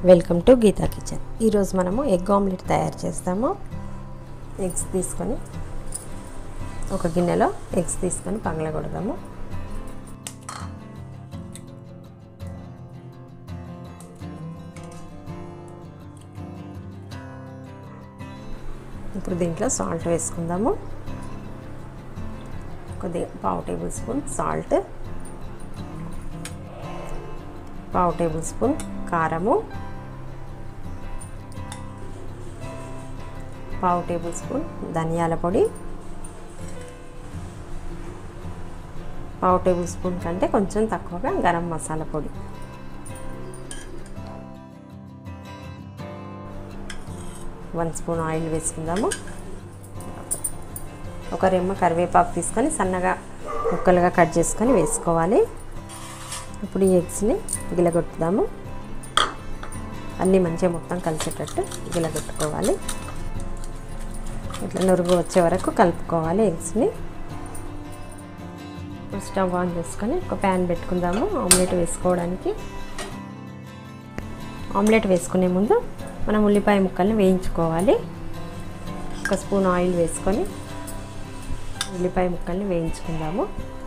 welcome to Gita kitchen ఈరోజు మనము egg omelette తయారు చేస్తాము ఎగ్స్ తీసుకొని ఒక గిన్నెలో ఎగ్స్ తీసుకొని పగలగొడదాము ఇప్పుడు దీంట్లో సాల్ట్ వేసుకుందాము కొద్దిగా పావు టేబుల్ స్పూన్ సాల్ట్ పావు టేబుల్ స్పూన్ కారము పావు టేబుల్ స్పూన్ ధనియాల పొడి పావు టేబుల్ స్పూన్ కంటే కొంచెం తక్కువగా గరం మసాలా పొడి వన్ స్పూన్ ఆయిల్ వేసుకుందాము ఒక రెమ్మ కరివేపాకు తీసుకొని సన్నగా ముక్కలుగా కట్ చేసుకొని వేసుకోవాలి ఇప్పుడు ఈ ఎగ్స్ని గిలగొట్టుదాము అన్నీ మంచిగా మొత్తం కలిసేటట్టు గిలగొట్టుకోవాలి ఇట్లా నురుగు వచ్చే వరకు కలుపుకోవాలి ఎగ్స్ని ఇప్పుడు స్టవ్ ఆన్ చేసుకొని ఒక ప్యాన్ పెట్టుకుందాము ఆమ్లెట్ వేసుకోవడానికి ఆమ్లెట్ వేసుకునే ముందు మనం ఉల్లిపాయ ముక్కల్ని వేయించుకోవాలి ఒక స్పూన్ ఆయిల్ వేసుకొని ఉల్లిపాయ ముక్కల్ని వేయించుకుందాము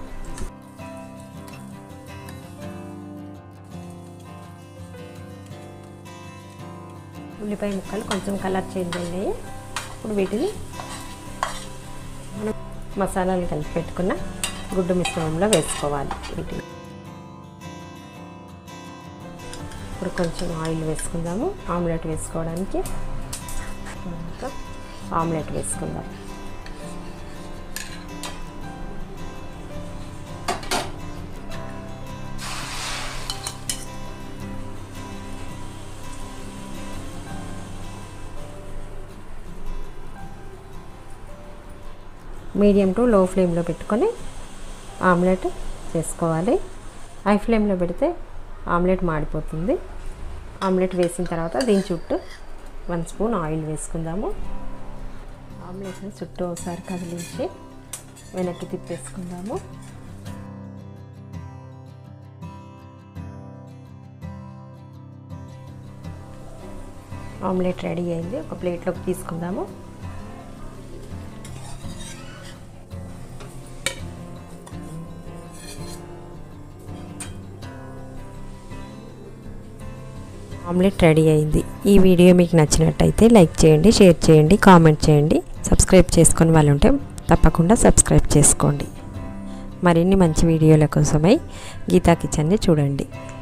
ఉల్లిపాయ ముక్కలు కొంచెం కలర్ చేంజ్ అయినాయి ఇప్పుడు వీటిని మనం మసాలాలు కలిపి పెట్టుకున్న గుడ్డు మిశ్రమంలో వేసుకోవాలి వీటిని ఇప్పుడు కొంచెం ఆయిల్ వేసుకుందాము ఆమ్లెట్ వేసుకోవడానికి ఆమ్లెట్ వేసుకుందాం మీడియం టు లో ఫ్లేమ్లో పెట్టుకొని ఆమ్లెట్ చేసుకోవాలి హై ఫ్లేమ్లో పెడితే ఆమ్లెట్ మాడిపోతుంది ఆమ్లెట్ వేసిన తర్వాత దీని చుట్టూ వన్ స్పూన్ ఆయిల్ వేసుకుందాము ఆమ్లెట్ని చుట్టూ ఒకసారి కదిలించి వెనక్కి తిప్పేసుకుందాము ఆమ్లెట్ రెడీ అయింది ఒక ప్లేట్లోకి తీసుకుందాము ఆమ్లెట్ రెడీ అయింది ఈ వీడియో మీకు నచ్చినట్టయితే లైక్ చేయండి షేర్ చేయండి కామెంట్ చేయండి సబ్స్క్రైబ్ చేసుకొని వాళ్ళు ఉంటే తప్పకుండా సబ్స్క్రైబ్ చేసుకోండి మరిన్ని మంచి వీడియోల కోసమై గీతా కిచెన్ని చూడండి